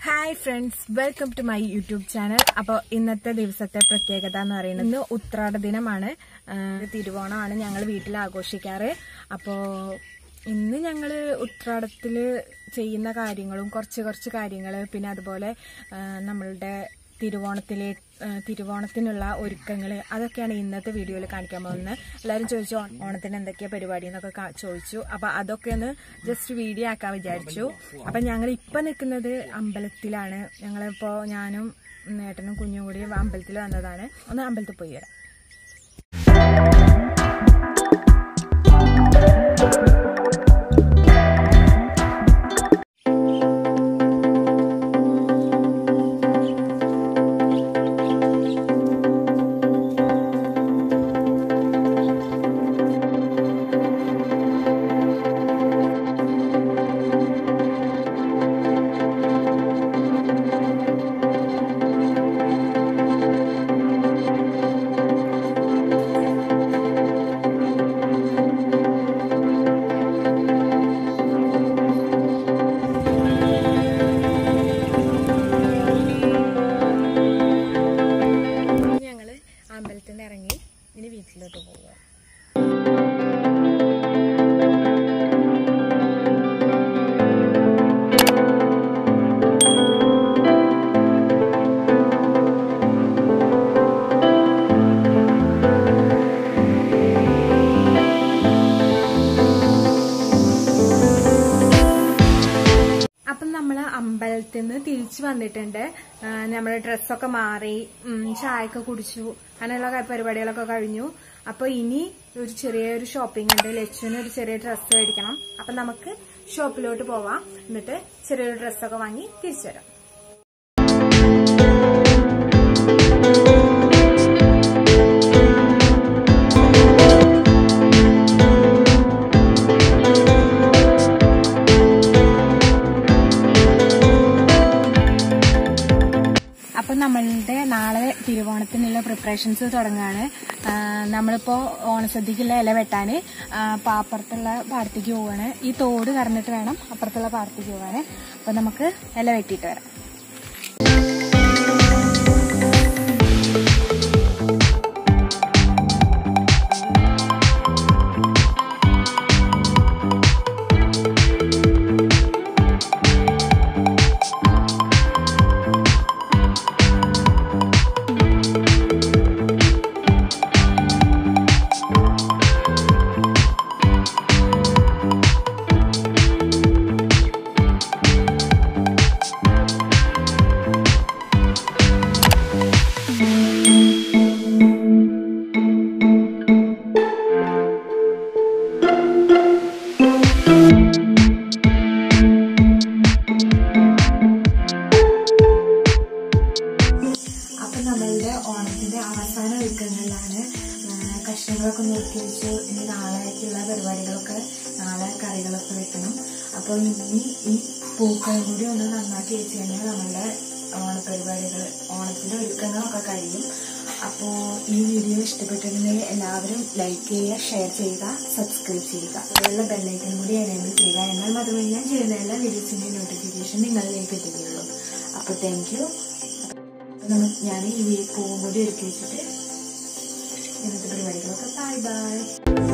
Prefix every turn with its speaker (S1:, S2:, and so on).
S1: hi friends welcome to my YouTube channel അപ്പോൾ ഇന്നത്തെ ദിവസത്തെ പ്രത്യേകത എന്ന് പറയുന്നത് ഇന്ന് ഉത്രാട ദിനമാണ് ആ, തിരുവോണമാണ് ഞങ്ങൾ വീട്ടിൽ ആഘോഷിക്കാറ് അപ്പോൾ ഇന്ന് ഞങ്ങൾ ഉത്രാടത്തിൽ ചെയ്യുന്ന കാര്യങ്ങളും കുറച്ച് കുറച്ച് കാര്യങ്ങൾ പിന്നെ അതുപോലെ ആ, നമ്മളുടെ തിരുവോണത്തിലെ ആ, തിരുവോണത്തിനുള്ള ഒരുക്കങ്ങൾ അതൊക്കെയാണ് ഇന്നത്തെ വീഡിയോയിൽ കാണിക്കാൻ പോകുന്നത് എല്ലാവരും ചോദിച്ചു "ഓ- ഓണത്തിന് എന്തൊക്കെയാണ് പരിപാടി എന്നൊക്കെ കാ- ചോദിച്ചു അപ്പോൾ അതൊക്കെ ഒന്ന് ജസ്റ്റ് വീഡിയോ ആക്കാൻ വിചാരിച്ചു അപ്പം ഞങ്ങൾ ഇപ്പം നിൽക്കുന്നത് അമ്പലത്തിലാണ് ഞങ്ങളിപ്പോൾ ഞാനും ഏട്ടനും കുഞ്ഞും കൂടി അമ്പലത്തിൽ വന്നതാണ് ഒന്ന് അമ്പലത്തിൽ പോയി വരാം ഞങ്ങൾ അമ്പലത്തിൽ നിന്ന് ഇറങ്ങി ഇനി വീട്ടിലോട്ട് പോവുക അപ്പം നമ്മൾ അമ്പലത്തിൽ നിന്ന് തിരിച്ചു വന്നിട്ടുണ്ട് നമ്മൾ ഡ്രസ്സൊക്കെ മാറി ഉം, ചായയൊക്കെ കുടിച്ചു അങ്ങനെയുള്ള ക- പരിപാടികളൊക്കെ കഴിഞ്ഞു അപ്പൊ ഇനി ഒരു ചെറിയൊരു ഷോപ്പിംഗ് ഉണ്ട് ലച്ചുവിന് ഒരു ചെറിയ ഡ്രസ്സ് മേടിക്കണം അപ്പൊ നമുക്ക് ഷോപ്പിലോട്ട് പോവാം എന്നിട്ട് ചെറിയൊരു ഡ്രസ്സൊക്കെ വാങ്ങി തിരിച്ചു വരാം അപ്പം നമ്മളുടെ നാളെ തിരുവോണത്തിനുള്ള പ്രിപ്പറേഷൻസ് തുടങ്ങുകയാണ് ആ, നമ്മളിപ്പോ ഓണസദ്യക്കുള്ള ഇല വെട്ടാന് ആ, അപ്പൊ അപ്പുറത്തുള്ള പാടത്തേക്ക് പോവാണ് ഈ തോട് കറന്നിട്ട് വേണം അപ്പുറത്തുള്ള പാടത്തേക്ക് പോവാന് അപ്പൊ നമുക്ക് ഇല വെട്ടിയിട്ട് വരാം അപ്പൊ നമ്മളുടെ ഓണത്തിന്റെ അവസാന ഒരുക്കങ്ങളിലാണ് ആ, കഷ്ണങ്ങളൊക്കെ നോക്കി വെച്ചു ഇനി നാളേക്കുള്ള പരിപാടികളൊക്കെ നാളെ കറികളൊക്കെ വെക്കണം അപ്പൊ ഇനി ഈ പൂക്കൾ കൂടി ഒന്ന് നന്നാക്കി വെച്ച് കഴിഞ്ഞാൽ നമ്മളുടെ ഓണപരിപാടികൾ ഓണത്തിന്റെ ഒരുക്കങ്ങളൊക്കെ കഴിയും അപ്പോ ഈ വീഡിയോ ഇഷ്ടപ്പെട്ടിട്ടുണ്ടെങ്കിൽ എല്ലാവരും ലൈക്ക് ചെയ്യുക ഷെയർ ചെയ്യുക സബ്സ്ക്രൈബ് ചെയ്യുക അതുപോലെ ബെല്ലൈക്കൻ കൂടി എനേബിൾ ചെയ്യുക എന്നാൽ മാത്രമേ ഞാൻ ചെയ്യുന്ന എല്ലാ വീഡിയോസിന്റെ നോട്ടിഫിക്കേഷൻ നിങ്ങളിലേക്ക് എത്തുകയുള്ളൂ അപ്പൊ താങ്ക് യു നമുക്ക് ഞാൻ ഈ പൂവും കൂടി ഒരുക്കി വെച്ചിട്ട് ഇന്നത്തെ പരിപാടികളൊക്കെ ബൈ ബൈ